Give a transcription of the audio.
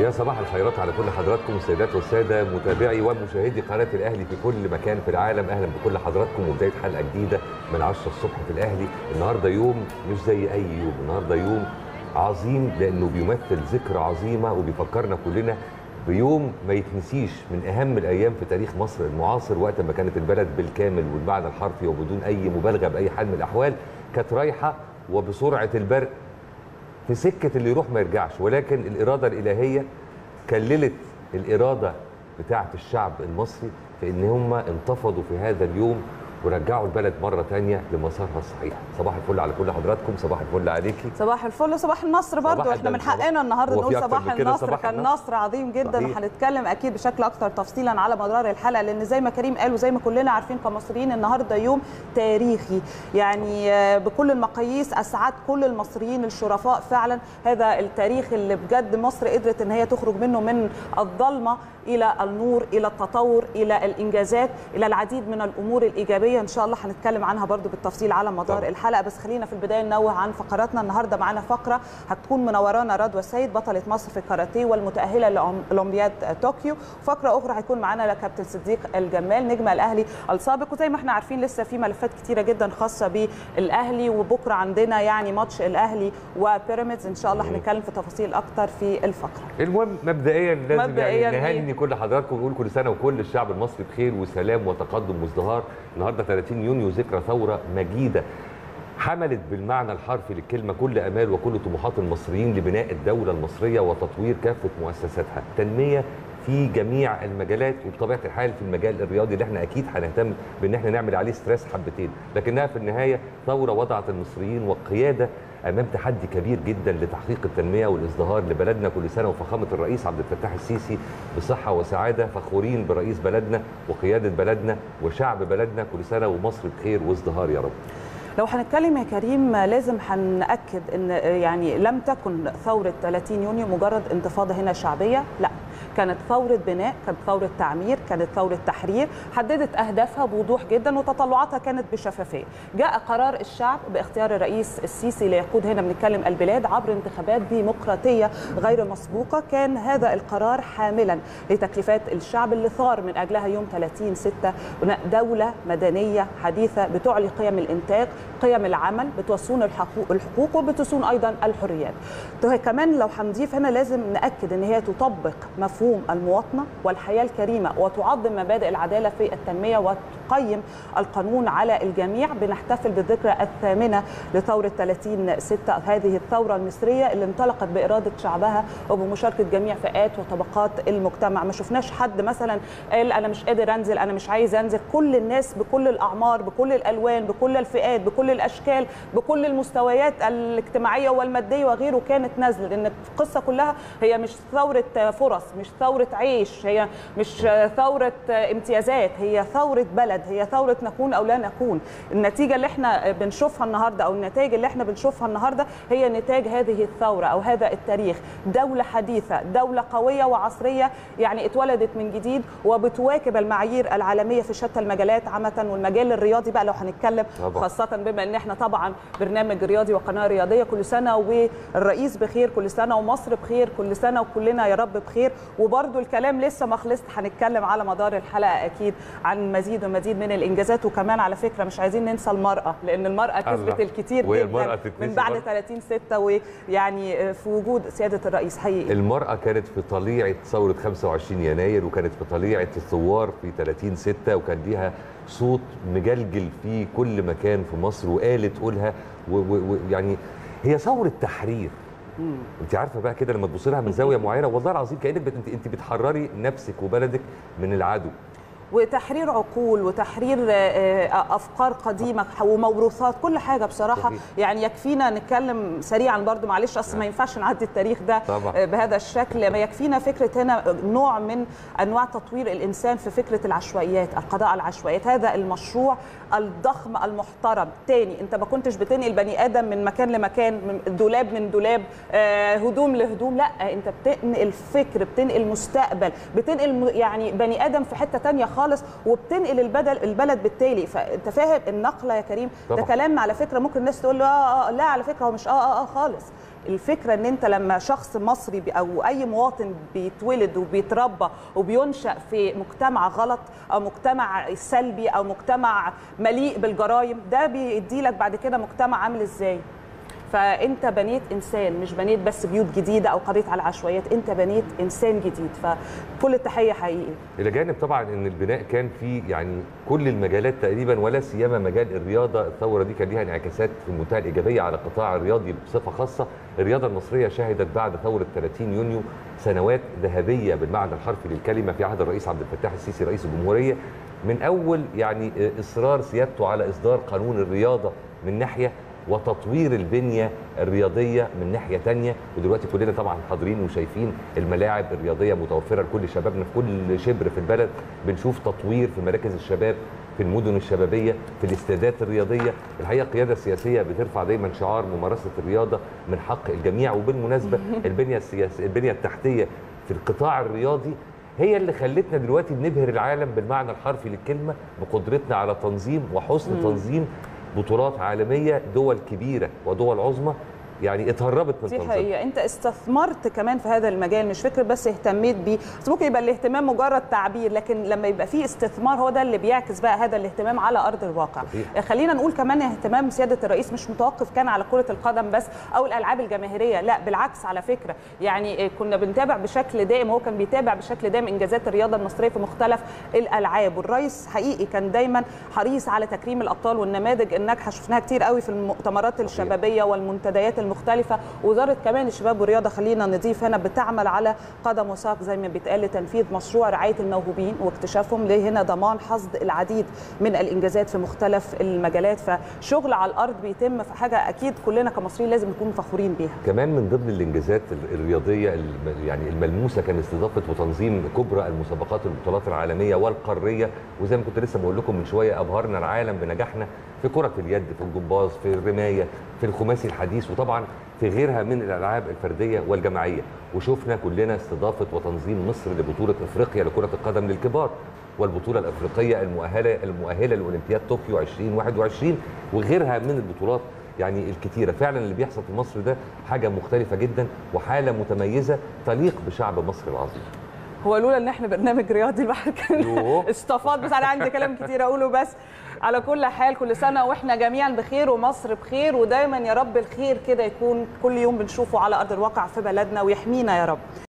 يا صباح الخيرات على كل حضراتكم السيدات والساده متابعي ومشاهدي قناه الاهلي في كل مكان في العالم اهلا بكل حضراتكم وبدايه حلقه جديده من 10 الصبح في الاهلي النهارده يوم مش زي اي يوم النهارده يوم عظيم لانه بيمثل ذكرى عظيمه وبيفكرنا كلنا بيوم ما يتنسيش من اهم الايام في تاريخ مصر المعاصر وقت ما كانت البلد بالكامل والمعنى الحرفي وبدون اي مبالغه باي حال من الاحوال كانت رايحه وبسرعه البرق في سكه اللي يروح ما يرجعش ولكن الاراده الالهيه كللت الاراده بتاعه الشعب المصري في ان هم انتفضوا في هذا اليوم ورجعوا البلد مره تانية لمسارها الصحيح صباح الفل على كل حضراتكم صباح الفل عليكي صباح الفل وصباح النصر برضو صباح احنا من الدم. حقنا النهارده هو في نقول أكتر صباح من كده النصر صباح كان النصر؟ نصر عظيم جدا صحيح. وهنتكلم اكيد بشكل اكثر تفصيلا على مدار الحلقه لان زي ما كريم قال وزي ما كلنا عارفين كمصريين النهارده يوم تاريخي يعني آه، بكل المقاييس اسعد كل المصريين الشرفاء فعلا هذا التاريخ اللي بجد مصر قدرت ان هي تخرج منه من الظلمه الى النور الى التطور الى الانجازات الى العديد من الامور الايجابيه ان شاء الله هنتكلم عنها برضو بالتفصيل على مدار طبعا. الحلقه بس خلينا في البدايه ننوه عن فقراتنا النهارده معانا فقره هتكون منورانا رضوى سيد بطله مصر في الكاراتيه والمتاهله لاولمبياد طوكيو فقره اخرى هيكون معانا كابتن صديق الجمال نجم الاهلي السابق وزي ما احنا عارفين لسه في ملفات كتيره جدا خاصه بالاهلي وبكره عندنا يعني ماتش الاهلي وبيراميدز ان شاء الله هنتكلم في تفاصيل اكتر في الفقره المهم مبدئيا لازم مبدئياً يعني إيه؟ نهني كل حضراتكم ونقول كل سنه وكل الشعب المصري بخير وسلام وتقدم وازدهار النهارده 30 يونيو ذكرى ثوره مجيده حملت بالمعنى الحرفي للكلمه كل امال وكل طموحات المصريين لبناء الدوله المصريه وتطوير كافه مؤسساتها تنميه في جميع المجالات وبطبيعه الحال في المجال الرياضي اللي احنا اكيد هنهتم بان احنا نعمل عليه ستريس حبتين لكنها في النهايه ثوره وضعت المصريين والقياده امام تحدي كبير جدا لتحقيق التنميه والازدهار لبلدنا كل سنه وفخامه الرئيس عبد الفتاح السيسي بصحه وسعاده فخورين برئيس بلدنا وقياده بلدنا وشعب بلدنا كل سنه ومصر بخير وازدهار يا رب لو هنتكلم يا كريم لازم هنأكد ان يعني لم تكن ثورة 30 يونيو مجرد انتفاضة هنا شعبية لا كانت ثورة بناء كانت ثورة تعمير كانت ثورة تحرير حددت أهدافها بوضوح جدا وتطلعاتها كانت بشفافية جاء قرار الشعب باختيار الرئيس السيسي ليقود هنا بنتكلم البلاد عبر انتخابات ديمقراطية غير مسبوقة كان هذا القرار حاملا لتكليفات الشعب اللي ثار من أجلها يوم 30 6 بناء دولة مدنية حديثة بتعلي قيم الإنتاج قيم العمل بتصون الحقوق, الحقوق وبتصون أيضا الحريات ده كمان لو هنضيف هنا لازم نأكد أن هي تطبق مفهوم المواطنة والحياة الكريمة وتعظم مبادئ العدالة في التنمية وتقيم القانون على الجميع بنحتفل بالذكرى الثامنة لثورة 30 6 هذه الثورة المصرية اللي انطلقت بإرادة شعبها وبمشاركة جميع فئات وطبقات المجتمع ما شفناش حد مثلا قال أنا مش قادر أنزل أنا مش عايز أنزل كل الناس بكل الأعمار بكل الألوان بكل الفئات بكل الأشكال بكل المستويات الاجتماعية والمادية وغيره كانت نازلة لأن القصة كلها هي مش ثورة فرص مش ثورة عيش هي مش ثورة امتيازات هي ثورة بلد هي ثورة نكون أو لا نكون النتيجة اللي احنا بنشوفها النهاردة أو النتائج اللي احنا بنشوفها النهاردة هي نتاج هذه الثورة أو هذا التاريخ دولة حديثة دولة قوية وعصرية يعني اتولدت من جديد وبتواكب المعايير العالمية في شتى المجالات عامة والمجال الرياضي بقى لو هنتكلم طبعا. خاصة بما ان احنا طبعا برنامج رياضي وقناة رياضية كل سنة والرئيس بخير كل سنة ومصر بخير كل سنة وكلنا يا رب بخير وبرده الكلام لسه ما خلص هنتكلم على مدار الحلقة أكيد عن مزيد ومزيد من الإنجازات وكمان على فكرة مش عايزين ننسى المرأة لأن المرأة كسبت الله. الكتير وهي جدا المرأة تتنسي من بعد برضه؟ 30 6 ويعني في وجود سيادة الرئيس حقيقي المرأة كانت في طليعة ثورة 25 يناير وكانت في طليعة الثوار في 30 6 وكان ليها صوت مجلجل في كل مكان في مصر وقالت قولها ويعني هي ثورة تحرير انت عارفه بقى كده لما تبص لها من زاويه معينه والله العظيم كانك بت... انت انت بتحرري نفسك وبلدك من العدو وتحرير عقول وتحرير آه، افكار قديمه وموروثات كل حاجه بصراحه صحيح. يعني يكفينا نتكلم سريعا برضو معلش اصل ما ينفعش نعدي التاريخ ده طبعا. آه، بهذا الشكل ما يكفينا فكره هنا نوع من انواع تطوير الانسان في فكره العشوائيات القضاء على العشوائيات هذا المشروع الضخم المحترم تاني انت ما كنتش بتنقل بني ادم من مكان لمكان من دولاب من دولاب آه، هدوم لهدوم لا انت بتنقل فكر بتنقل مستقبل بتنقل م- يعني بني ادم في حته تانية خالص خالص وبتنقل البدل البلد بالتالي فانت فاهم النقله يا كريم ده طبعاً. كلام على فكره ممكن الناس تقول له اه اه لا على فكره هو مش اه اه اه خالص الفكره ان انت لما شخص مصري بي- او اي مواطن بيتولد وبيتربى وبينشا في مجتمع غلط او مجتمع سلبي او مجتمع مليء بالجرائم ده بيدي لك بعد كده مجتمع عامل ازاي فانت بنيت انسان مش بنيت بس بيوت جديده او قضيت على عشوائيات انت بنيت انسان جديد فكل التحيه حقيقي الى جانب طبعا ان البناء كان فيه يعني كل المجالات تقريبا ولا سيما مجال الرياضه الثوره دي كان ليها انعكاسات في منتهى الايجابيه على القطاع الرياضي بصفه خاصه الرياضه المصريه شهدت بعد ثوره 30 يونيو سنوات ذهبيه بالمعنى الحرفي للكلمه في عهد الرئيس عبد الفتاح السيسي رئيس الجمهوريه من اول يعني اصرار سيادته على اصدار قانون الرياضه من ناحيه وتطوير البنيه الرياضيه من ناحيه تانية ودلوقتي كلنا طبعا حاضرين وشايفين الملاعب الرياضيه متوفره لكل شبابنا في كل شبر في البلد بنشوف تطوير في مراكز الشباب في المدن الشبابيه في الاستادات الرياضيه الحقيقه القياده السياسيه بترفع دايما شعار ممارسه الرياضه من حق الجميع وبالمناسبه البنيه السياسيه البنيه التحتيه في القطاع الرياضي هي اللي خلتنا دلوقتي بنبهر العالم بالمعنى الحرفي للكلمه بقدرتنا على تنظيم وحسن تنظيم بطولات عالميه دول كبيره ودول عظمى يعني اتهربت من دي تنظيمها حقيقة انت استثمرت كمان في هذا المجال مش فكرة بس اهتميت بيه بس ممكن يبقى الاهتمام مجرد تعبير لكن لما يبقى فيه استثمار هو ده اللي بيعكس بقى هذا الاهتمام على ارض الواقع صحيح. خلينا نقول كمان اهتمام سيادة الرئيس مش متوقف كان على كرة القدم بس او الالعاب الجماهيرية لا بالعكس على فكرة يعني كنا بنتابع بشكل دائم هو كان بيتابع بشكل دائم انجازات الرياضة المصرية في مختلف الالعاب والرئيس حقيقي كان دايما حريص على تكريم الابطال والنماذج الناجحة شفناها كتير قوي في المؤتمرات الشبابية والمنتديات المختلفة وزاره كمان الشباب والرياضه خلينا نضيف هنا بتعمل على قدم وساق زي ما بيتقال لتنفيذ مشروع رعايه الموهوبين واكتشافهم لهنا ضمان حصد العديد من الانجازات في مختلف المجالات فشغل على الارض بيتم في حاجه اكيد كلنا كمصريين لازم نكون فخورين بيها كمان من ضمن الانجازات ال- الرياضيه الم- يعني الملموسه كان استضافه وتنظيم كبرى المسابقات البطولات العالميه والقاريه وزي ما كنت لسه بقول لكم من شويه ابهرنا العالم بنجاحنا في كره اليد في الجمباز في الرمايه في الخماسي الحديث وطبعا في غيرها من الالعاب الفرديه والجماعيه وشفنا كلنا استضافه وتنظيم مصر لبطوله افريقيا لكره القدم للكبار والبطوله الافريقيه المؤهله المؤهله لاولمبياد طوكيو 2021 وغيرها من البطولات يعني الكتيرة فعلا اللي بيحصل في مصر ده حاجة مختلفة جدا وحالة متميزة تليق بشعب مصر العظيم هو لولا ان احنا برنامج رياضي الواحد كان يوه. استفاض بس انا عندي كلام كتير اقوله بس على كل حال كل سنه واحنا جميعا بخير ومصر بخير ودايما يا رب الخير كده يكون كل يوم بنشوفه على ارض الواقع في بلدنا ويحمينا يا رب